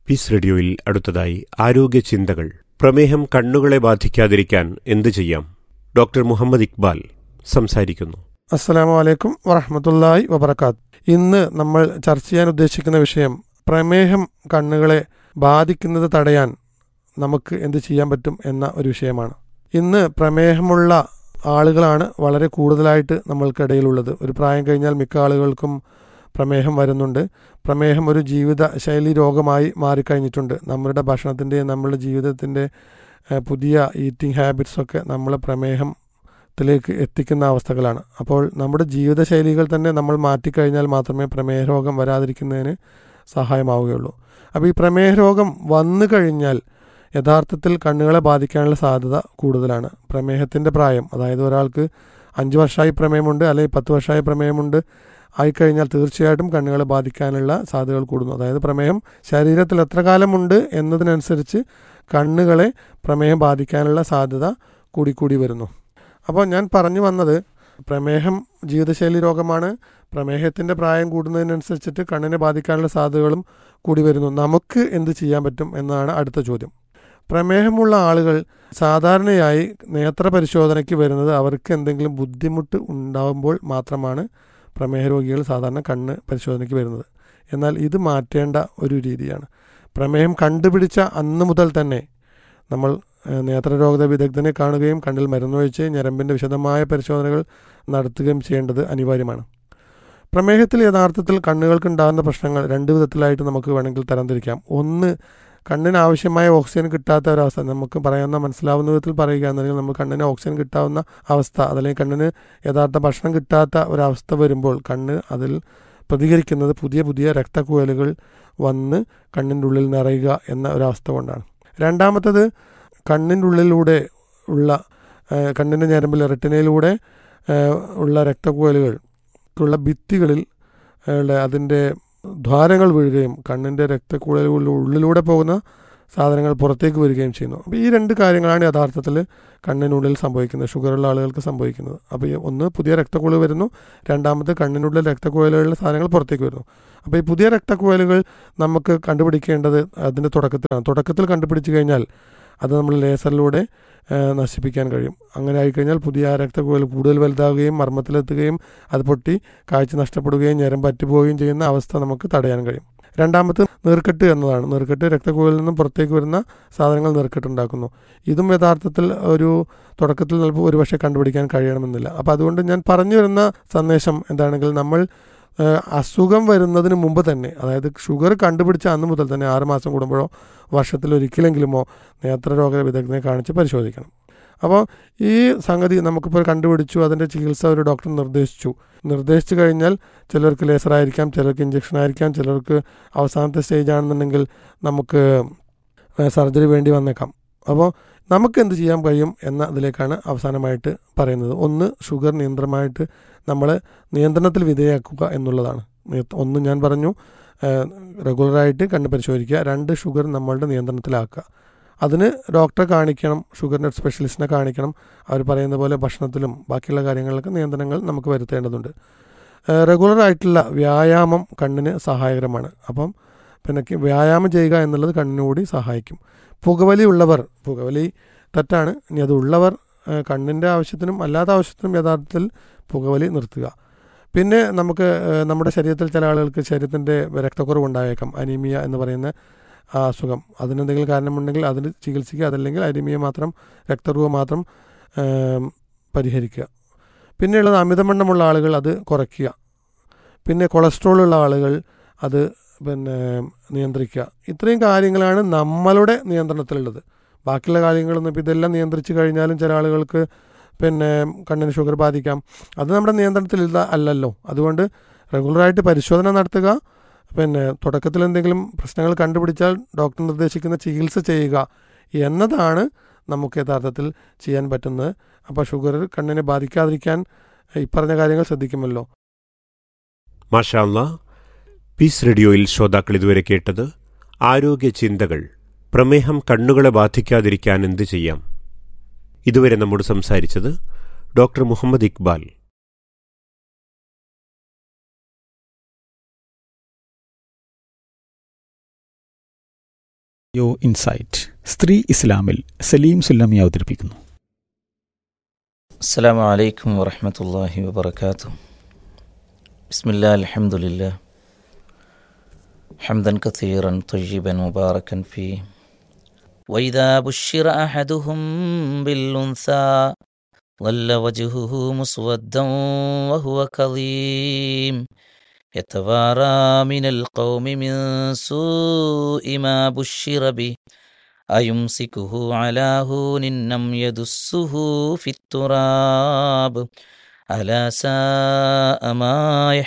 piece റേഡിയോയിൽ അടുത്തതായി ആരോഗ്യ ചിന്തകൾ പ്രമേഹം കണ്ണുകളെ ബാധിക്കാതിരിക്കാൻ എന്തു ചെയ്യാം ഡോക്ടർ മുഹമ്മദ് ഇക്ബാൽ സംസാരിക്കുന്നു അസ്സലാമു അലൈക്കും വറഹമത്തല്ലാഹി വബർക്കാത്ത് ഇന്ന് നമ്മൾ ചർച്ച ചെയ്യാൻ ഉദ്ദേശിക്കുന്ന വിഷയം പ്രമേഹം കണ്ണുകളെ ബാധിക്കുന്നത് തടയാൻ നമുക്ക് എന്ത് ചെയ്യാൻ പറ്റും എന്ന ഒരു വിഷയമാണ് ഇന്ന് പ്രമേഹമുള്ള ആളുകളാണ് വളരെ കൂടുതലായിട്ട് നമ്മൾക്കിടയിലുള്ളത് ഒരു പ്രായം കഴിഞ്ഞാൽ മിക്ക ആളുകൾക്കും പ്രമേഹം വരുന്നുണ്ട് പ്രമേഹം ഒരു ജീവിത ശൈലി രോഗമായി മാറിക്കഴിഞ്ഞിട്ടുണ്ട് നമ്മുടെ ഭക്ഷണത്തിൻ്റെ നമ്മുടെ ജീവിതത്തിൻ്റെ ഏഹ്, പുതിയ ഈറ്റിംഗ് ഹാബിറ്റ്സൊക്കെ നമ്മളെ പ്രമേഹം ത്തിലേക്ക് എത്തിക്കുന്ന അവസ്ഥകളാണ് അപ്പോൾ നമ്മുടെ ജീവിതശൈലികൾ തന്നെ നമ്മൾ മാറ്റിക്കഴിഞ്ഞാൽ മാത്രമേ പ്രമേഹ രോഗം വരാതിരിക്കുന്നതിന് സഹായമാവുകയുള്ളൂ അപ്പോൾ ഈ പ്രമേഹ രോഗം വന്നു കഴിഞ്ഞാൽ യഥാർത്ഥത്തിൽ കണ്ണുകളെ ബാധിക്കാനുള്ള സാധ്യത കൂടുതലാണ് പ്രമേഹത്തിൻ്റെ പ്രായം അതായത് ഒരാൾക്ക് അഞ്ച് വർഷമായി പ്രമേഹമുണ്ട് അല്ലെങ്കിൽ പത്ത് വർഷമായി പ്രമേഹമുണ്ട് ആയിക്കഴിഞ്ഞാൽ തീർച്ചയായിട്ടും കണ്ണുകളെ ബാധിക്കാനുള്ള സാധ്യതകൾ കൂടുന്നു അതായത് പ്രമേഹം ശരീരത്തിൽ എത്ര കാലമുണ്ട് എന്നതിനനുസരിച്ച് കണ്ണുകളെ പ്രമേഹം ബാധിക്കാനുള്ള സാധ്യത കൂടിക്കൂടി വരുന്നു അപ്പോൾ ഞാൻ പറഞ്ഞു വന്നത് പ്രമേഹം ജീവിതശൈലി രോഗമാണ് പ്രമേഹത്തിൻ്റെ പ്രായം കൂടുന്നതിനനുസരിച്ചിട്ട് കണ്ണിനെ ബാധിക്കാനുള്ള സാധ്യതകളും കൂടി വരുന്നു നമുക്ക് എന്ത് ചെയ്യാൻ പറ്റും എന്നാണ് അടുത്ത ചോദ്യം പ്രമേഹമുള്ള ആളുകൾ സാധാരണയായി നേത്ര പരിശോധനയ്ക്ക് വരുന്നത് അവർക്ക് എന്തെങ്കിലും ബുദ്ധിമുട്ട് ഉണ്ടാകുമ്പോൾ മാത്രമാണ് പ്രമേഹ രോഗികൾ സാധാരണ കണ്ണ് പരിശോധനയ്ക്ക് വരുന്നത് എന്നാൽ ഇത് മാറ്റേണ്ട ഒരു രീതിയാണ് പ്രമേഹം കണ്ടുപിടിച്ച അന്ന് മുതൽ തന്നെ നമ്മൾ ഏഹ്, നേത്രരോഗ വിദഗ്ധനെ കാണുകയും കണ്ണിൽ മരുന്നൊഴിച്ച് ഞരമ്പിൻ്റെ വിശദമായ പരിശോധനകൾ നടത്തുകയും ചെയ്യേണ്ടത് അനിവാര്യമാണ് പ്രമേഹത്തിൽ യഥാർത്ഥത്തിൽ കണ്ണുകൾക്ക് ഉണ്ടാകുന്ന പ്രശ്നങ്ങൾ രണ്ട് വിധത്തിലായിട്ട് നമുക്ക് വേണമെങ്കിൽ തരംതിരിക്കാം ഒന്ന് കണ്ണിന് ആവശ്യമായ ഓക്സിജൻ കിട്ടാത്ത ഒരവസ്ഥ നമുക്ക് പറയാവുന്ന മനസ്സിലാവുന്ന വിധത്തിൽ പറയുകയാണെന്നുണ്ടെങ്കിൽ നമ്മൾ കണ്ണിന് ഓക്സിജൻ കിട്ടാവുന്ന അവസ്ഥ അതല്ലെങ്കിൽ കണ്ണിന് യഥാർത്ഥ ഭക്ഷണം കിട്ടാത്ത ഒരവസ്ഥ വരുമ്പോൾ കണ്ണ് അതിൽ പ്രതികരിക്കുന്നത് പുതിയ പുതിയ രക്തക്കുഴലുകൾ വന്ന് കണ്ണിൻ്റെ ഉള്ളിൽ നിറയുക എന്ന ഒരവസ്ഥ കൊണ്ടാണ് രണ്ടാമത്തത് കണ്ണിൻ്റെ ഉള്ളിലൂടെ ഉള്ള ഏഹ്, കണ്ണിൻ്റെ ഞരമ്പിൽ റെട്ടിനയിലൂടെ ഏഹ്, ഉള്ള രക്തക്കുഴലുകൾ ഉള്ള ഭിത്തികളിൽ ഉള്ള അതിൻ്റെ ദ്വാരങ്ങൾ വീഴുകയും കണ്ണിൻ്റെ രക്തക്കുഴലുകളുടെ ഉള്ളിലൂടെ പോകുന്ന സാധനങ്ങൾ പുറത്തേക്ക് വരികയും ചെയ്യുന്നു അപ്പോൾ ഈ രണ്ട് കാര്യങ്ങളാണ് യഥാർത്ഥത്തിൽ കണ്ണിനുള്ളിൽ സംഭവിക്കുന്നത് ഷുഗറുള്ള ആളുകൾക്ക് സംഭവിക്കുന്നത് അപ്പോൾ ഈ ഒന്ന് പുതിയ രക്തക്കുഴൽ വരുന്നു രണ്ടാമത് കണ്ണിനുള്ളിൽ രക്തക്കുഴലുകളിലെ സാധനങ്ങൾ പുറത്തേക്ക് വരുന്നു അപ്പോൾ ഈ പുതിയ രക്തക്കുഴലുകൾ നമുക്ക് കണ്ടുപിടിക്കേണ്ടത് അതിൻ്റെ തുടക്കത്തിലാണ് തുടക്കത്തിൽ കണ്ടുപിടിച്ച് കഴിഞ്ഞാൽ അത് നമ്മൾ ലേസറിലൂടെ ഏഹ്, നശിപ്പിക്കാൻ കഴിയും അങ്ങനെ ആയിക്കഴിഞ്ഞാൽ പുതിയ ആ രക്തക്കുഴൽ കൂടുതൽ വലുതാവുകയും മർമ്മത്തിലെത്തുകയും അത് പൊട്ടി കാഴ്ച നഷ്ടപ്പെടുകയും ഞരം പറ്റുപോവുകയും ചെയ്യുന്ന അവസ്ഥ നമുക്ക് തടയാൻ കഴിയും രണ്ടാമത് നീർക്കെട്ട് എന്നതാണ് നീർക്കെട്ട് രക്തക്കുഴലിൽ നിന്നും പുറത്തേക്ക് വരുന്ന സാധനങ്ങൾ നീർക്കെട്ടുണ്ടാക്കുന്നു ഇതും യഥാർത്ഥത്തിൽ ഒരു തുടക്കത്തിൽ ചിലപ്പോൾ ഒരുപക്ഷെ കണ്ടുപിടിക്കാൻ കഴിയണമെന്നില്ല അപ്പോൾ അതുകൊണ്ട് ഞാൻ പറഞ്ഞു വരുന്ന സന്ദേശം എന്താണെങ്കിൽ നമ്മൾ ഏഹ്, അസുഖം വരുന്നതിന് മുമ്പ് തന്നെ അതായത് ഷുഗർ കണ്ടുപിടിച്ച അന്ന് മുതൽ തന്നെ ആറ് മാസം കൂടുമ്പോഴോ വർഷത്തിലൊരിക്കലെങ്കിലുമോ നേത്രരോഗ വിദഗ്ധനെ കാണിച്ച് പരിശോധിക്കണം അപ്പോൾ ഈ സംഗതി നമുക്കിപ്പോൾ കണ്ടുപിടിച്ചു അതിൻ്റെ ചികിത്സ ഒരു ഡോക്ടർ നിർദ്ദേശിച്ചു നിർദ്ദേശിച്ചു കഴിഞ്ഞാൽ ചിലർക്ക് ലേസർ ആയിരിക്കാം ചിലർക്ക് ഇഞ്ചക്ഷൻ ആയിരിക്കാം ചിലർക്ക് അവസാനത്തെ സ്റ്റേജ് ആണെന്നുണ്ടെങ്കിൽ നമുക്ക് സർജറി വേണ്ടി വന്നേക്കാം അപ്പോൾ നമുക്ക് എന്ത് ചെയ്യാൻ കഴിയും എന്ന അതിലേക്കാണ് അവസാനമായിട്ട് പറയുന്നത് ഒന്ന് ഷുഗർ നിയന്ത്രണമായിട്ട് നമ്മൾ നിയന്ത്രണത്തിൽ വിധേയമാക്കുക എന്നുള്ളതാണ് നിയ- ഒന്ന് ഞാൻ പറഞ്ഞു ഏഹ്, റെഗുലറായിട്ട് കണ്ണ് പരിശോധിക്കുക രണ്ട് ഷുഗർ നമ്മളുടെ നിയന്ത്രണത്തിലാക്കുക അതിന് ഡോക്ടറെ കാണിക്കണം ഷുഗറിൻ്റെ സ്പെഷ്യലിസ്റ്റിനെ കാണിക്കണം അവർ പറയുന്ന പോലെ ഭക്ഷണത്തിലും ബാക്കിയുള്ള കാര്യങ്ങളിലൊക്കെ നിയന്ത്രണങ്ങൾ നമുക്ക് വരുത്തേണ്ടതുണ്ട് ഏഹ്, റെഗുലർ ആയിട്ടുള്ള വ്യായാമം കണ്ണിന് സഹായകരമാണ് അപ്പം പിന്നെ ക- വ്യായാമം ചെയ്യുക എന്നുള്ളത് കണ്ണിന് കൂടി സഹായിക്കും പുകവലി ഉള്ളവർ പുകവലി തെറ്റാണ് ഇനി അത് ഉള്ളവർ ഏഹ്, കണ്ണിൻ്റെ ആവശ്യത്തിനും അല്ലാത്ത ആവശ്യത്തിനും യഥാർത്ഥത്തിൽ പുകവലി നിർത്തുക പിന്നെ നമുക്ക് ഏഹ്, നമ്മുടെ ശരീരത്തിൽ ചില ആളുകൾക്ക് ശരീരത്തിൻ്റെ രക്തക്കുറവ് ഉണ്ടായേക്കാം അനീമിയ എന്ന് പറയുന്ന ആ അസുഖം അതിനെന്തെങ്കിലും കാരണമുണ്ടെങ്കിൽ അതിന് ചികിത്സിക്കുക അതല്ലെങ്കിൽ അനീമിയ മാത്രം രക്തക്കുറവ് മാത്രം ഏം, പരിഹരിക്കുക പിന്നെയുള്ളത് അമിതവണ്ണമുള്ള ആളുകൾ അത് കുറയ്ക്കുക പിന്നെ കൊളസ്ട്രോൾ ഉള്ള ആളുകൾ അത് പിന്നെ നിയന്ത്രിക്കുക ഇത്രയും കാര്യങ്ങളാണ് നമ്മളുടെ നിയന്ത്രണത്തിലുള്ളത് ബാക്കിയുള്ള കാര്യങ്ങളൊന്നും ഇപ്പോൾ ഇതെല്ലാം നിയന്ത്രിച്ച് കഴിഞ്ഞാലും ചില ആളുകൾക്ക് പിന്നെ കണ്ണിന് ഷുഗർ ബാധിക്കാം അത് നമ്മുടെ നിയന്ത്രണത്തിൽ ഇല്ല അല്ലല്ലോ അതുകൊണ്ട് റെഗുലറായിട്ട് പരിശോധന നടത്തുക പിന്നെ തുടക്കത്തിൽ എന്തെങ്കിലും പ്രശ്നങ്ങൾ കണ്ടുപിടിച്ചാൽ ഡോക്ടർ നിർദ്ദേശിക്കുന്ന ചികിത്സ ചെയ്യുക എന്നതാണ് നമുക്ക് യഥാർത്ഥത്തിൽ ചെയ്യാൻ പറ്റുന്നത് അപ്പോൾ ഷുഗർ കണ്ണിനെ ബാധിക്കാതിരിക്കാൻ ഈ പറഞ്ഞ കാര്യങ്ങൾ ശ്രദ്ധിക്കുമല്ലോ മാഷാല്ല പീസ് റേഡിയോയിൽ ശ്രോതാക്കൾ ഇതുവരെ കേട്ടത് ആരോഗ്യ ചിന്തകൾ പ്രമേഹം കണ്ണുകളെ ബാധിക്കാതിരിക്കാൻ എന്ത് ചെയ്യാം ഇതുവരെ നമ്മോട് സംസാരിച്ചത് ഡോക്ടർ മുഹമ്മദ് ഇക്ബാൽ യോ ഇൻസൈറ്റ് സ്ത്രീ ഇസ്ലാമിൽ സലീം സുല്ലമി അവതരിപ്പിക്കുന്നു السلام عليكم ورحمة الله وبركاته بسم الله الحمد لله حمدا كثيرا طيبا مباركا فيه وإذا بشر أحدهم بالأنثى ظل وجهه مسودا وهو كظيم يتوارى من القوم من سوء ما بشر به أيمسكه على هون أم يدسه في التراب ألا ساء ما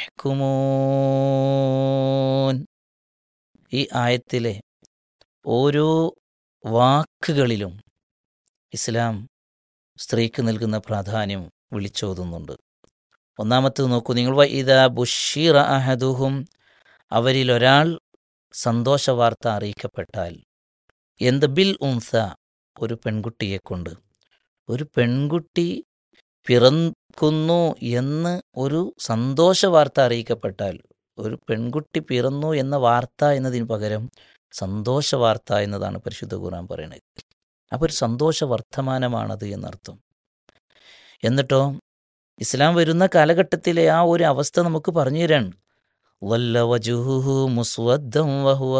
يحكمون ഈ ആയത്തിലെ ഓരോ വാക്കുകളിലും ഇസ്ലാം സ്ത്രീക്ക് നൽകുന്ന പ്രാധാന്യം വിളിച്ചോതുന്നുണ്ട് ഒന്നാമത്തേത് നോക്കൂ നിങ്ങൾ ഇതാ ബുഷീറ അഹദുഹും അവരിൽ ഒരാൾ സന്തോഷ വാർത്ത അറിയിക്കപ്പെട്ടാൽ എന്ത് ബിൽ ഉൻസ ഒരു പെൺകുട്ടിയെ കൊണ്ട് ഒരു പെൺകുട്ടി പിറക്കുന്നു എന്ന് ഒരു സന്തോഷ വാർത്ത അറിയിക്കപ്പെട്ടാൽ ഒരു പെൺകുട്ടി പിറന്നു എന്ന വാർത്ത എന്നതിന് പകരം സന്തോഷ വാർത്ത എന്നതാണ് പരിശുദ്ധ ഖുർആൻ പറയുന്നത് അപ്പോൾ ഒരു സന്തോഷ വർത്തമാനമാണത് എന്നർത്ഥം എന്നിട്ടോ ഇസ്ലാം വരുന്ന കാലഘട്ടത്തിലെ ആ ഒരു അവസ്ഥ നമുക്ക് പറഞ്ഞു തരാൻ വല്ല വജുഹു മുസ്വദ്ദം വഹുവ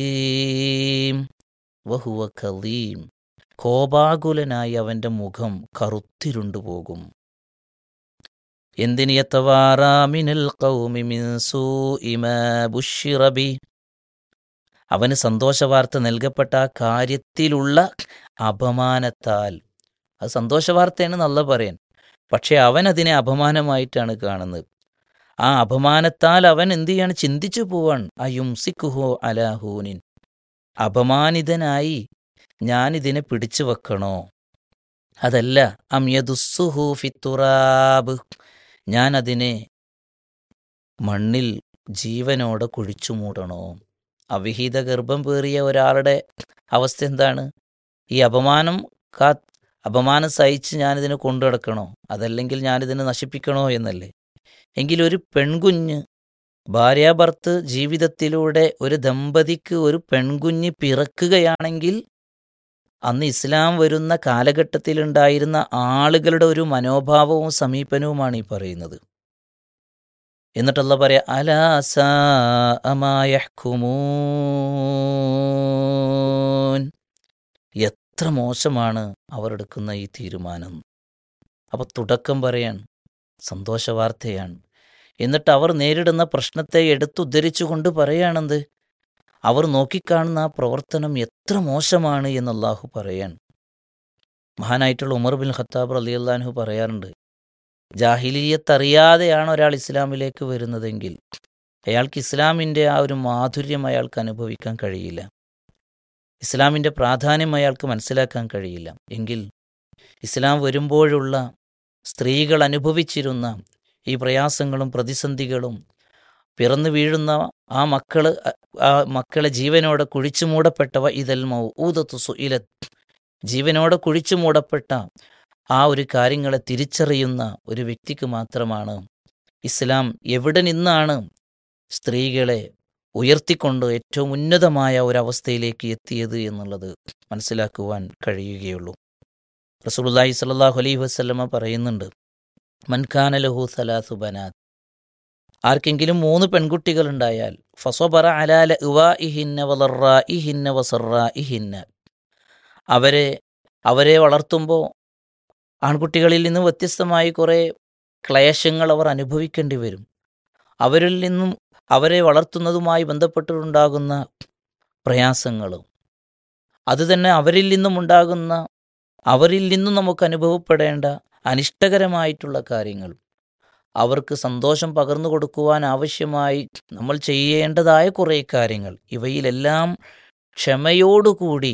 കലീം വഹുവ കലീം കോപാകുലനായി അവന്റെ മുഖം കറുത്തിരുണ്ടു പോകും എന്തിന് യത്തവാറാമിനൽ ഖൗമി മിൻ സൂഇ മാ ബുശ്ശിറ ബി അവന് സന്തോഷവാർത്ത നൽകപ്പെട്ട ആ കാര്യത്തിലുള്ള അപമാനത്താൽ അത് സന്തോഷവാർത്തയാണ് നല്ല പറയാൻ പക്ഷെ അവൻ അതിനെ അപമാനമായിട്ടാണ് കാണുന്നത് ആ അപമാനത്താൽ അവൻ എന്ത് ചെയ്യാണ് ചിന്തിച്ചു പോവാൻ അയുംസിക്കുഹോ അലാഹൂനിൻ അപമാനിതനായി ഞാനിതിനെ പിടിച്ചു വെക്കണോ അതല്ല അമ്യദുസ്സുഹു ഫിത്തുറാബ് ഞാൻ അതിനെ മണ്ണിൽ ജീവനോടെ കുഴിച്ചു മൂടണോ അവിഹിത ഗർഭം പേറിയ ഒരാളുടെ അവസ്ഥ എന്താണ് ഈ അപമാനം കാ അപമാനം സഹിച്ച് ഞാനിതിനെ കൊണ്ടു നടക്കണോ അതല്ലെങ്കിൽ ഞാനിതിനെ നശിപ്പിക്കണോ എന്നല്ലേ എങ്കിലൊരു പെൺകുഞ്ഞ് ഭാര്യാഭർത്ത് ജീവിതത്തിലൂടെ ഒരു ദമ്പതിക്ക് ഒരു പെൺകുഞ്ഞ് പിറക്കുകയാണെങ്കിൽ അന്ന് ഇസ്ലാം വരുന്ന കാലഘട്ടത്തിലുണ്ടായിരുന്ന ആളുകളുടെ ഒരു മനോഭാവവും സമീപനവുമാണ് ഈ പറയുന്നത് എന്നിട്ടല്ല പറയാ അലാസൂൻ എത്ര മോശമാണ് അവർ എടുക്കുന്ന ഈ തീരുമാനം അപ്പൊ തുടക്കം പറയാൻ സന്തോഷവാർത്തയാണ് എന്നിട്ട് അവർ നേരിടുന്ന പ്രശ്നത്തെ എടുത്തുദ്ധരിച്ചുകൊണ്ട് പറയാണെന്ത് അവർ നോക്കിക്കാണുന്ന ആ പ്രവർത്തനം എത്ര മോശമാണ് എന്ന് അള്ളാഹു പറയാൻ മഹാനായിട്ടുള്ള ഉമർ ബിൻ ഖത്താബ് അലി അള്ളാഹു പറയാറുണ്ട് ജാഹിലീയത്ത് അറിയാതെയാണ് ഒരാൾ ഇസ്ലാമിലേക്ക് വരുന്നതെങ്കിൽ അയാൾക്ക് ഇസ്ലാമിൻ്റെ ആ ഒരു മാധുര്യം അയാൾക്ക് അനുഭവിക്കാൻ കഴിയില്ല ഇസ്ലാമിൻ്റെ പ്രാധാന്യം അയാൾക്ക് മനസ്സിലാക്കാൻ കഴിയില്ല എങ്കിൽ ഇസ്ലാം വരുമ്പോഴുള്ള സ്ത്രീകൾ അനുഭവിച്ചിരുന്ന ഈ പ്രയാസങ്ങളും പ്രതിസന്ധികളും പിറന്നു വീഴുന്ന ആ മക്കള് ആ മക്കളെ ജീവനോടെ കുഴിച്ചു മൂടപ്പെട്ടവ ഇതൽ മൗഊദത്തു സുഇലത്ത് ജീവനോടെ കുഴിച്ചു മൂടപ്പെട്ട ആ ഒരു കാര്യങ്ങളെ തിരിച്ചറിയുന്ന ഒരു വ്യക്തിക്ക് മാത്രമാണ് ഇസ്ലാം എവിടെ നിന്നാണ് സ്ത്രീകളെ ഉയർത്തിക്കൊണ്ട് ഏറ്റവും ഉന്നതമായ ഒരവസ്ഥയിലേക്ക് എത്തിയത് എന്നുള്ളത് മനസ്സിലാക്കുവാൻ കഴിയുകയുള്ളൂ റസൂലുള്ളാഹി സ്വല്ലല്ലാഹു അലൈഹി വസല്ലമ പറയുന്നുണ്ട് മൻഖാന ലഹു സലാസു ബനാത്ത് ആർക്കെങ്കിലും മൂന്ന് പെൺകുട്ടികൾ ഉണ്ടായാൽ ഫസോബറ അലാല ഇഹിന്ന വലറ ഇഹിന്ന വസറ ഇഹിന്ന അവരെ അവരെ വളർത്തുമ്പോൾ ആൺകുട്ടികളിൽ നിന്ന് വ്യത്യസ്തമായി കുറേ ക്ലേശങ്ങൾ അവർ അനുഭവിക്കേണ്ടി വരും അവരിൽ നിന്നും അവരെ വളർത്തുന്നതുമായി ബന്ധപ്പെട്ടിട്ടുണ്ടാകുന്ന പ്രയാസങ്ങളും അതുതന്നെ അവരിൽ നിന്നും ഉണ്ടാകുന്ന അവരിൽ നിന്നും നമുക്ക് അനുഭവപ്പെടേണ്ട അനിഷ്ടകരമായിട്ടുള്ള കാര്യങ്ങൾ അവർക്ക് സന്തോഷം പകർന്നു കൊടുക്കുവാൻ ആവശ്യമായി നമ്മൾ ചെയ്യേണ്ടതായ കുറേ കാര്യങ്ങൾ ഇവയിലെല്ലാം ക്ഷമയോടുകൂടി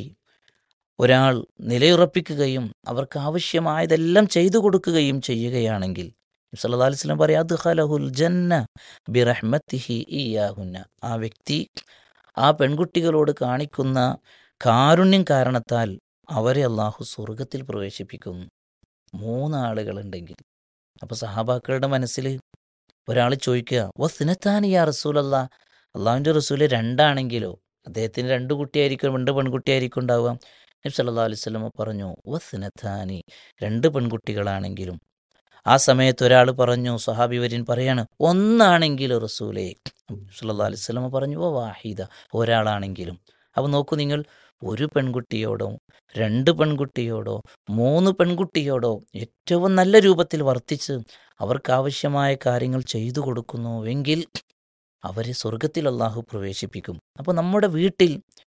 ഒരാൾ നിലയുറപ്പിക്കുകയും അവർക്ക് ആവശ്യമായതെല്ലാം ചെയ്തു കൊടുക്കുകയും ചെയ്യുകയാണെങ്കിൽ സല്ലല്ലാഹു അലൈഹി വസല്ലം പറയാം അദ്ഖലഹുൽ ജന്ന ബിറഹ്മത്തിഹി ഇയാഹുന്ന ആ വ്യക്തി ആ പെൺകുട്ടികളോട് കാണിക്കുന്ന കാരുണ്യം കാരണത്താൽ അവരെ അള്ളാഹു സ്വർഗത്തിൽ പ്രവേശിപ്പിക്കും മൂന്നാളുകളുണ്ടെങ്കിൽ അപ്പോൾ സഹാബാക്കളുടെ മനസ്സിൽ ഒരാൾ ചോദിക്കുക വ സിനത്താനി യാ റസൂലല്ല അള്ളാഹുവിൻ്റെ റസൂല് രണ്ടാണെങ്കിലോ അദ്ദേഹത്തിന് രണ്ട് കുട്ടിയായിരിക്കും രണ്ട് പെൺകുട്ടിയായിരിക്കും ഉണ്ടാവുക നബി സല്ലല്ലാഹു അലൈഹി വസല്ലമ പറഞ്ഞു വസ്നഥാനി രണ്ട് പെൺകുട്ടികളാണെങ്കിലും ആ സമയത്ത് ഒരാൾ പറഞ്ഞു സഹാബി വര്യൻ പറയാണ് ഒന്നാണെങ്കിലും റസൂലേ സല്ലല്ലാഹു അലൈഹി വസല്ലമ പറഞ്ഞു ഓ വാഹിദ ഒരാളാണെങ്കിലും അപ്പോൾ നോക്കൂ നിങ്ങൾ ഒരു പെൺകുട്ടിയോടോ രണ്ട് പെൺകുട്ടിയോടോ മൂന്ന് പെൺകുട്ടിയോടോ ഏറ്റവും നല്ല രൂപത്തിൽ വർത്തിച്ച് അവർക്ക് ആവശ്യമായ കാര്യങ്ങൾ ചെയ്തു കൊടുക്കുന്നുവെങ്കിൽ അവരെ സ്വർഗത്തിൽ അള്ളാഹു പ്രവേശിപ്പിക്കും അപ്പോൾ നമ്മുടെ വീട്ടിൽ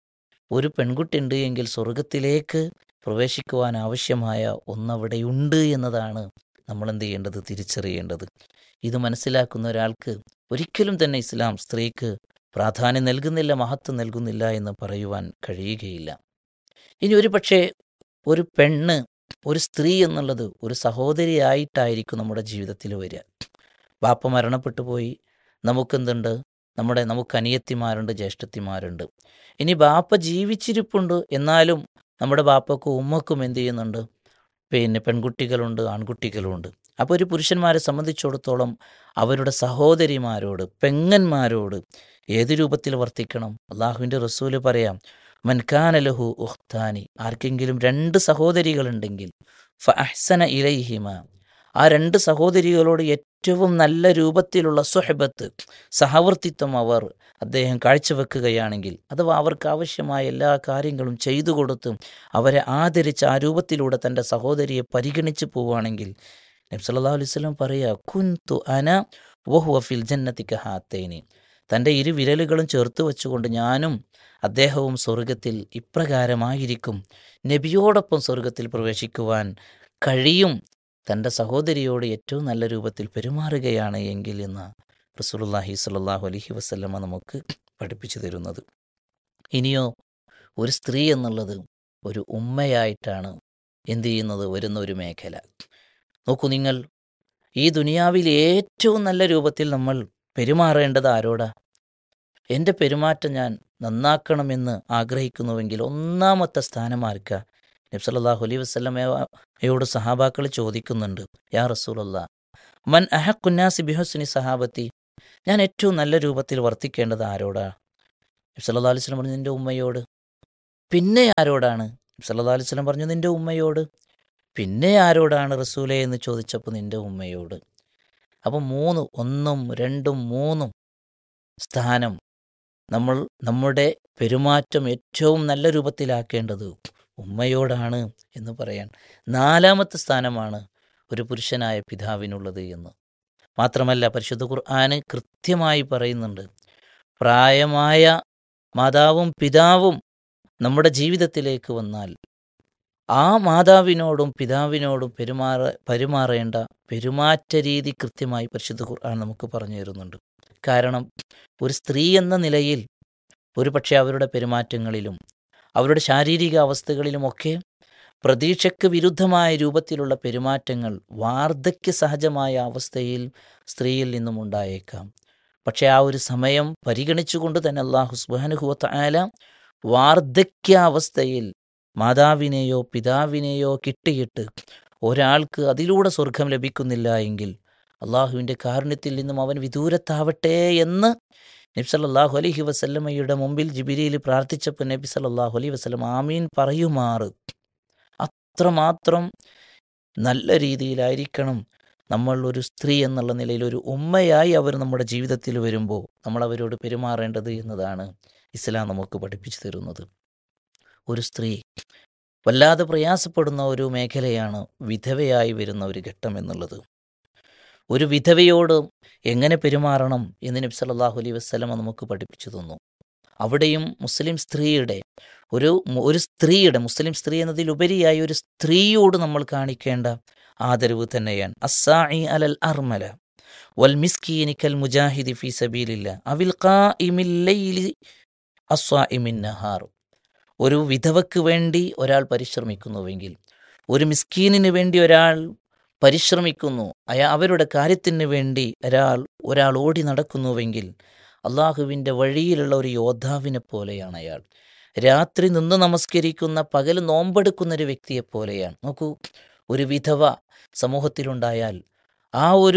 ഒരു പെൺകുട്ടി ഉണ്ട് എങ്കിൽ സ്വർഗത്തിലേക്ക് പ്രവേശിക്കുവാൻ ആവശ്യമായ ഒന്നവിടെയുണ്ട് എന്നതാണ് നമ്മൾ എന്ത് ചെയ്യേണ്ടത് തിരിച്ചറിയേണ്ടത് ഇത് മനസ്സിലാക്കുന്ന ഒരാൾക്ക് ഒരിക്കലും തന്നെ ഇസ്ലാം സ്ത്രീക്ക് പ്രാധാന്യം നൽകുന്നില്ല മഹത്വം നൽകുന്നില്ല എന്ന് പറയുവാൻ കഴിയുകയില്ല ഇനി ഒരു പക്ഷേ ഒരു പെണ്ണ് ഒരു സ്ത്രീ എന്നുള്ളത് ഒരു സഹോദരിയായിട്ടായിരിക്കും നമ്മുടെ ജീവിതത്തിൽ വരിക ബാപ്പ മരണപ്പെട്ടു പോയി നമുക്കെന്തുണ്ട് നമ്മുടെ നമുക്ക് അനിയത്തിമാരുണ്ട് ജ്യേഷ്ഠത്തിമാരുണ്ട് ഇനി ബാപ്പ ജീവിച്ചിരിപ്പുണ്ട് എന്നാലും നമ്മുടെ ബാപ്പക്കും ഉമ്മക്കും എന്ത് ചെയ്യുന്നുണ്ട് പിന്നെ പെൺകുട്ടികളുണ്ട് ആൺകുട്ടികളുണ്ട് അപ്പോൾ ഒരു പുരുഷന്മാരെ സംബന്ധിച്ചിടത്തോളം അവരുടെ സഹോദരിമാരോട് പെങ്ങന്മാരോട് ഏത് രൂപത്തിൽ വർത്തിക്കണം അള്ളാഹുവിൻ്റെ റസൂല് പറയാം മൻകാനലഹു ഉഖ്താനി ആർക്കെങ്കിലും രണ്ട് സഹോദരികളുണ്ടെങ്കിൽ ഫ അഹ്സന ഇലൈഹിമ ആ രണ്ട് സഹോദരികളോട് ഏറ്റവും നല്ല രൂപത്തിലുള്ള സുഹബത്ത് സഹവർത്തിത്വം അവർ അദ്ദേഹം കാഴ്ചവെക്കുകയാണെങ്കിൽ അഥവാ അവർക്ക് ആവശ്യമായ എല്ലാ കാര്യങ്ങളും ചെയ്തു കൊടുത്ത് അവരെ ആദരിച്ച് ആ രൂപത്തിലൂടെ തൻ്റെ സഹോദരിയെ പരിഗണിച്ച് പോവുകയാണെങ്കിൽ നബ്സല്ലാ അലൈഹി സ്വലം പറയുക കുൻതു അന വഹുവ ഫിൽ ജന്നത്തിക്ക് ഹാത്തേനി തൻ്റെ ഇരു വിരലുകളും ചേർത്ത് വെച്ചുകൊണ്ട് ഞാനും അദ്ദേഹവും സ്വർഗത്തിൽ ഇപ്രകാരമായിരിക്കും നബിയോടൊപ്പം സ്വർഗത്തിൽ പ്രവേശിക്കുവാൻ കഴിയും തൻ്റെ സഹോദരിയോട് ഏറ്റവും നല്ല രൂപത്തിൽ പെരുമാറുകയാണ് എങ്കിൽ എന്ന് റസൂലുള്ളാഹി സ്വല്ലല്ലാഹു അലൈഹി വസല്ലമ നമുക്ക് പഠിപ്പിച്ചു തരുന്നത് ഇനിയോ ഒരു സ്ത്രീ എന്നുള്ളത് ഒരു ഉമ്മയായിട്ടാണ് എന്ത് ചെയ്യുന്നത് വരുന്ന ഒരു മേഖല നോക്കൂ നിങ്ങൾ ഈ ദുനിയാവിൽ ഏറ്റവും നല്ല രൂപത്തിൽ നമ്മൾ പെരുമാറേണ്ടത് ആരോടാ എൻ്റെ പെരുമാറ്റം ഞാൻ നന്നാക്കണമെന്ന് ആഗ്രഹിക്കുന്നുവെങ്കിൽ ഒന്നാമത്തെ സ്ഥാനം ആർക്കാ നബ്സല്ലാഹു അലൈ വസ്ലമയോട് സഹാബാക്കൾ ചോദിക്കുന്നുണ്ട് യാ റസൂലല്ല മൻ അഹക്കുന്നാസി ബിഹുസ്നി സഹാബത്തി ഞാൻ ഏറ്റവും നല്ല രൂപത്തിൽ വർത്തിക്കേണ്ടത് ആരോടാ നബ്സല്ലാ അലൈഹി സ്വലം പറഞ്ഞു നിൻ്റെ ഉമ്മയോട് പിന്നെ ആരോടാണ് നബ്സല്ലാ അലൈഹി സ്വലം പറഞ്ഞു നിൻ്റെ ഉമ്മയോട് പിന്നെ ആരോടാണ് റസൂലെ എന്ന് ചോദിച്ചപ്പോൾ നിൻ്റെ ഉമ്മയോട് അപ്പം മൂന്ന് ഒന്നും രണ്ടും മൂന്നും സ്ഥാനം നമ്മൾ നമ്മുടെ പെരുമാറ്റം ഏറ്റവും നല്ല രൂപത്തിലാക്കേണ്ടത് ഉമ്മയോടാണ് എന്ന് പറയാൻ നാലാമത്തെ സ്ഥാനമാണ് ഒരു പുരുഷനായ പിതാവിനുള്ളത് എന്ന് മാത്രമല്ല പരിശുദ്ധ ഖുർആന് കൃത്യമായി പറയുന്നുണ്ട് പ്രായമായ മാതാവും പിതാവും നമ്മുടെ ജീവിതത്തിലേക്ക് വന്നാൽ ആ മാതാവിനോടും പിതാവിനോടും പെരുമാറ പെരുമാറേണ്ട പെരുമാറ്റ രീതി കൃത്യമായി പരിശുദ്ധ ഖുർആൻ നമുക്ക് പറഞ്ഞു തരുന്നുണ്ട് കാരണം ഒരു സ്ത്രീ എന്ന നിലയിൽ ഒരു പക്ഷേ അവരുടെ പെരുമാറ്റങ്ങളിലും അവരുടെ ശാരീരിക അവസ്ഥകളിലുമൊക്കെ പ്രതീക്ഷയ്ക്ക് വിരുദ്ധമായ രൂപത്തിലുള്ള പെരുമാറ്റങ്ങൾ വാർദ്ധക്യ സഹജമായ അവസ്ഥയിൽ സ്ത്രീയിൽ നിന്നും ഉണ്ടായേക്കാം പക്ഷേ ആ ഒരു സമയം പരിഗണിച്ചുകൊണ്ട് തന്നെ അള്ളാഹു സുബാനുഹുവത്ത ആല വാർദ്ധക്യാവസ്ഥയിൽ മാതാവിനെയോ പിതാവിനെയോ കിട്ടിയിട്ട് ഒരാൾക്ക് അതിലൂടെ സ്വർഗം ലഭിക്കുന്നില്ല എങ്കിൽ അള്ളാഹുവിൻ്റെ കാരുണ്യത്തിൽ നിന്നും അവൻ വിദൂരത്താവട്ടെ എന്ന് നബി സല്ലല്ലാഹു അലൈഹി വസല്ലമയുടെ മുമ്പിൽ ജിബിരിയിൽ പ്രാർത്ഥിച്ചപ്പോൾ നബി സല്ലല്ലാഹു അലൈഹി വസല്ലം ആമീൻ പറയുമാറ് അത്രമാത്രം നല്ല രീതിയിലായിരിക്കണം നമ്മൾ ഒരു സ്ത്രീ എന്നുള്ള നിലയിൽ ഒരു ഉമ്മയായി അവർ നമ്മുടെ ജീവിതത്തിൽ വരുമ്പോൾ നമ്മൾ അവരോട് പെരുമാറേണ്ടത് എന്നതാണ് ഇസ്ലാം നമുക്ക് പഠിപ്പിച്ചു തരുന്നത് ഒരു സ്ത്രീ വല്ലാതെ പ്രയാസപ്പെടുന്ന ഒരു മേഖലയാണ് വിധവയായി വരുന്ന ഒരു ഘട്ടം എന്നുള്ളത് ഒരു വിധവയോട് എങ്ങനെ പെരുമാറണം എന്ന് നബി സല്ലല്ലാഹു അലൈഹി വസല്ലമ നമുക്ക് പഠിപ്പിച്ചു തന്നു അവിടെയും മുസ്ലിം സ്ത്രീയുടെ ഒരു ഒരു സ്ത്രീയുടെ മുസ്ലിം സ്ത്രീ എന്നതിലുപരിയായി ഒരു സ്ത്രീയോട് നമ്മൾ കാണിക്കേണ്ട ആദരവ് തന്നെയാണ് അസ്സായി അലൽ അർമല വൽ മിസ്കീനിക്കൽ മുജാഹിദി ഫി സബീലില്ല അവിൽ ഖാഇമിൽ ലൈലി അസ്വാഇമിൻ നഹാർ ഒരു വിധവയ്ക്ക് വേണ്ടി ഒരാൾ പരിശ്രമിക്കുന്നുവെങ്കിൽ ഒരു മിസ്കീനിന് വേണ്ടി ഒരാൾ പരിശ്രമിക്കുന്നു അയാ അവരുടെ കാര്യത്തിന് വേണ്ടി ഒരാൾ ഒരാൾ ഓടി നടക്കുന്നുവെങ്കിൽ അള്ളാഹുവിൻ്റെ വഴിയിലുള്ള ഒരു യോദ്ധാവിനെ പോലെയാണ് അയാൾ രാത്രി നിന്ന് നമസ്കരിക്കുന്ന പകൽ നോമ്പെടുക്കുന്ന ഒരു വ്യക്തിയെ പോലെയാണ് നോക്കൂ ഒരു വിധവ സമൂഹത്തിലുണ്ടായാൽ ആ ഒരു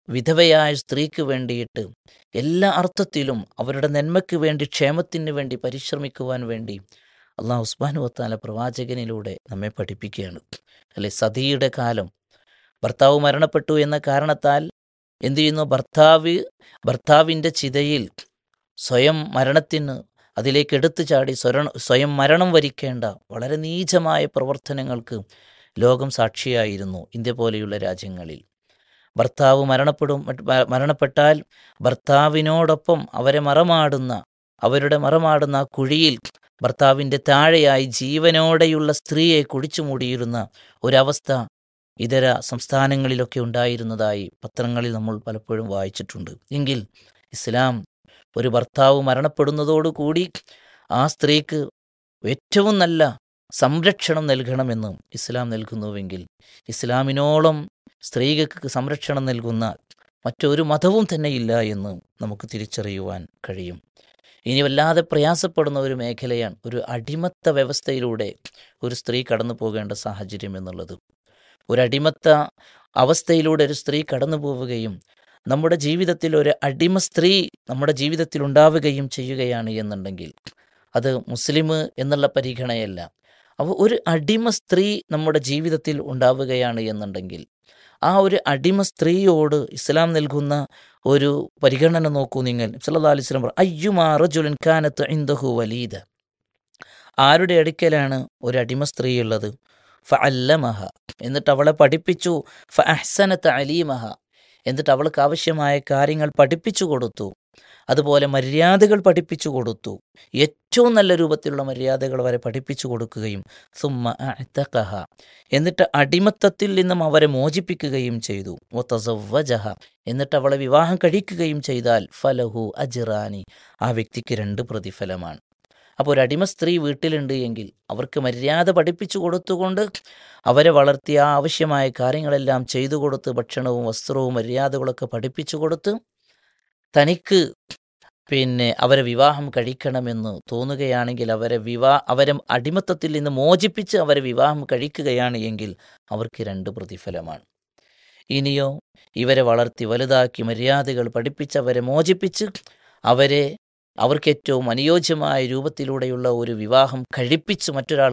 വിധവയായ സ്ത്രീക്ക് വേണ്ടിയിട്ട് എല്ലാ അർത്ഥത്തിലും അവരുടെ നന്മയ്ക്ക് വേണ്ടി ക്ഷേമത്തിന് വേണ്ടി പരിശ്രമിക്കുവാൻ വേണ്ടി അള്ളാഹു ഉസ്മാനു വത്താല പ്രവാചകനിലൂടെ നമ്മെ പഠിപ്പിക്കുകയാണ് അല്ലെ സതിയുടെ കാലം ഭർത്താവ് മരണപ്പെട്ടു എന്ന കാരണത്താൽ എന്തു ചെയ്യുന്നു ഭർത്താവ് ഭർത്താവിൻ്റെ ചിതയിൽ സ്വയം മരണത്തിന് അതിലേക്ക് എടുത്തു ചാടി സ്വര സ്വയം മരണം വരിക്കേണ്ട വളരെ നീചമായ പ്രവർത്തനങ്ങൾക്ക് ലോകം സാക്ഷിയായിരുന്നു ഇന്ത്യ പോലെയുള്ള രാജ്യങ്ങളിൽ ഭർത്താവ് മരണപ്പെടും മരണപ്പെട്ടാൽ ഭർത്താവിനോടൊപ്പം അവരെ മറമാടുന്ന അവരുടെ മറമാടുന്ന ആ കുഴിയിൽ ഭർത്താവിൻ്റെ താഴെയായി ജീവനോടെയുള്ള സ്ത്രീയെ കുടിച്ചു മൂടിയിരുന്ന ഒരവസ്ഥ ഇതര സംസ്ഥാനങ്ങളിലൊക്കെ ഉണ്ടായിരുന്നതായി പത്രങ്ങളിൽ നമ്മൾ പലപ്പോഴും വായിച്ചിട്ടുണ്ട് എങ്കിൽ ഇസ്ലാം ഒരു ഭർത്താവ് മരണപ്പെടുന്നതോടുകൂടി ആ സ്ത്രീക്ക് ഏറ്റവും നല്ല സംരക്ഷണം നൽകണമെന്ന് ഇസ്ലാം നൽകുന്നുവെങ്കിൽ ഇസ്ലാമിനോളം സ്ത്രീകൾക്ക് സംരക്ഷണം നൽകുന്ന മറ്റൊരു മതവും തന്നെ ഇല്ല എന്ന് നമുക്ക് തിരിച്ചറിയുവാൻ കഴിയും ഇനി വല്ലാതെ പ്രയാസപ്പെടുന്ന ഒരു മേഖലയാണ് ഒരു അടിമത്ത വ്യവസ്ഥയിലൂടെ ഒരു സ്ത്രീ കടന്നു പോകേണ്ട സാഹചര്യം എന്നുള്ളത് ഒരു അടിമത്ത അവസ്ഥയിലൂടെ ഒരു സ്ത്രീ കടന്നു പോവുകയും നമ്മുടെ ജീവിതത്തിൽ ഒരു അടിമ സ്ത്രീ നമ്മുടെ ജീവിതത്തിൽ ഉണ്ടാവുകയും ചെയ്യുകയാണ് എന്നുണ്ടെങ്കിൽ അത് മുസ്ലിം എന്നുള്ള പരിഗണനയല്ല അപ്പോൾ ഒരു അടിമ സ്ത്രീ നമ്മുടെ ജീവിതത്തിൽ ഉണ്ടാവുകയാണ് എന്നുണ്ടെങ്കിൽ ആ ഒരു അടിമ സ്ത്രീയോട് ഇസ്ലാം നൽകുന്ന ഒരു പരിഗണന നോക്കൂ നിങ്ങൾ സല്ലാ അലൈഹി സ്വലം അയ്യുമാ റജുലൻ കാനത്ത് ഇന്ദഹു വലീദ ആരുടെ അടുക്കലാണ് ഒരു അടിമ സ്ത്രീ ഉള്ളത് ഫ അല്ലമഹ എന്നിട്ട് അവളെ പഠിപ്പിച്ചു ഫ അഹ്സനത്ത് അലീമഹ എന്നിട്ട് അവൾക്ക് ആവശ്യമായ കാര്യങ്ങൾ പഠിപ്പിച്ചു കൊടുത്തു അതുപോലെ മര്യാദകൾ പഠിപ്പിച്ചു കൊടുത്തു ഏറ്റവും നല്ല രൂപത്തിലുള്ള മര്യാദകൾ വരെ പഠിപ്പിച്ചു കൊടുക്കുകയും സുമ്മ അത്തഖഹ എന്നിട്ട് അടിമത്തത്തിൽ നിന്നും അവരെ മോചിപ്പിക്കുകയും ചെയ്തു ഒത്തസവ്വജഹ എന്നിട്ട് അവളെ വിവാഹം കഴിക്കുകയും ചെയ്താൽ ഫലഹു അജിറാനി ആ വ്യക്തിക്ക് രണ്ട് പ്രതിഫലമാണ് അപ്പോൾ ഒരു അടിമ സ്ത്രീ വീട്ടിലുണ്ട് എങ്കിൽ അവർക്ക് മര്യാദ പഠിപ്പിച്ചു കൊടുത്തുകൊണ്ട് അവരെ വളർത്തി ആ ആവശ്യമായ കാര്യങ്ങളെല്ലാം ചെയ്തു കൊടുത്ത് ഭക്ഷണവും വസ്ത്രവും മര്യാദകളൊക്കെ പഠിപ്പിച്ചു കൊടുത്ത് തനിക്ക് പിന്നെ അവരെ വിവാഹം കഴിക്കണമെന്ന് തോന്നുകയാണെങ്കിൽ അവരെ വിവാ അവരെ അടിമത്തത്തിൽ നിന്ന് മോചിപ്പിച്ച് അവരെ വിവാഹം കഴിക്കുകയാണ് എങ്കിൽ അവർക്ക് രണ്ട് പ്രതിഫലമാണ് ഇനിയോ ഇവരെ വളർത്തി വലുതാക്കി മര്യാദകൾ പഠിപ്പിച്ച് അവരെ മോചിപ്പിച്ച് അവരെ അവർക്ക് ഏറ്റവും അനുയോജ്യമായ രൂപത്തിലൂടെയുള്ള ഒരു വിവാഹം കഴിപ്പിച്ച് മറ്റൊരാൾ